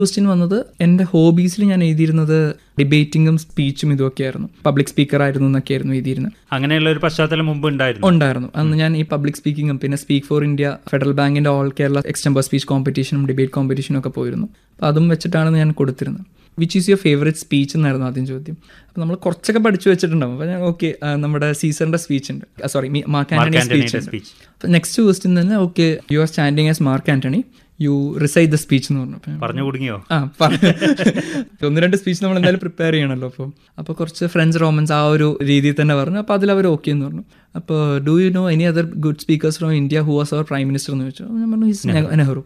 Question വന്നത് എൻ്റെ ഹോബീസിൽ ഞാൻ എഴുതിയിരുന്നത് ഡിബേറ്റിങ്ങും സ്പീച്ചും ഇതൊക്കെയായിരുന്നു പബ്ലിക് സ്പീക്കർ ആയിരുന്നു എന്നൊക്കെയായിരുന്നു എഴുതിയിരുന്നത് അങ്ങനെയുള്ള ഒരു പശ്ചാത്തലം മുമ്പ് ഉണ്ടായിരുന്നു ഉണ്ടായിരുന്നു അന്ന് ഞാൻ ഈ പബ്ലിക് സ്പീക്കിങ്ങും പിന്നെ സ്പീക്ക് ഫോർ ഇന്ത്യ ഫെഡറൽ ബാങ്കിന്റെ ഓൾ കേരള എക്സ്റ്റംബർ സ്പീച്ച് കോമ്പറ്റീഷനും ഡിബേറ്റ് കോമ്പറ്റീഷനും ഒക്കെ പോയിരുന്നു അപ്പോൾ അതും വെച്ചിട്ടാണ് ഞാൻ കൊടുത്തിരുന്നത് which is your favourite speech എന്നായിരുന്നു ആദ്യം ചോദ്യം അപ്പോൾ നമ്മൾ കുറച്ചൊക്കെ പഠിച്ചു വെച്ചിട്ടുണ്ടാവും അപ്പോൾ ഞാൻ ഓക്കെ നമ്മുടെ സീസറിന്റെ സ്പീച്ച് ഉണ്ട് സോറി മാർക്ക് ആന്റണി ആന്റണിയുടെ സ്പീച്ച് ഉണ്ട് speech. അപ്പോൾ നെക്സ്റ്റ് ക്വസ്റ്റ്യൻ തന്നെ okay you are standing as Mark Antony you recite the speech എന്ന് പറഞ്ഞു അപ്പോൾ ഞാൻ പറഞ്ഞു കുടുങ്ങിയോ ആ പറ- ഒന്ന് രണ്ട് സ്പീച്ച് നമ്മൾ എന്തായാലും പ്രിപ്പയർ ചെയ്യണമല്ലോ അപ്പോൾ അപ്പോൾ കുറച്ച് ഫ്രണ്ട്സ് റോമൻസ് ആ ഒരു രീതിയിൽ തന്നെ പറഞ്ഞു അപ്പോൾ അതിൽ അവർ ഓക്കെ എന്ന് പറഞ്ഞു അപ്പോൾ do you know any other good speakers from India who was our prime minister എന്ന് ചോദിച്ചു അപ്പോൾ ഞാൻ പറഞ്ഞു ഹിസ് നെഹ്റു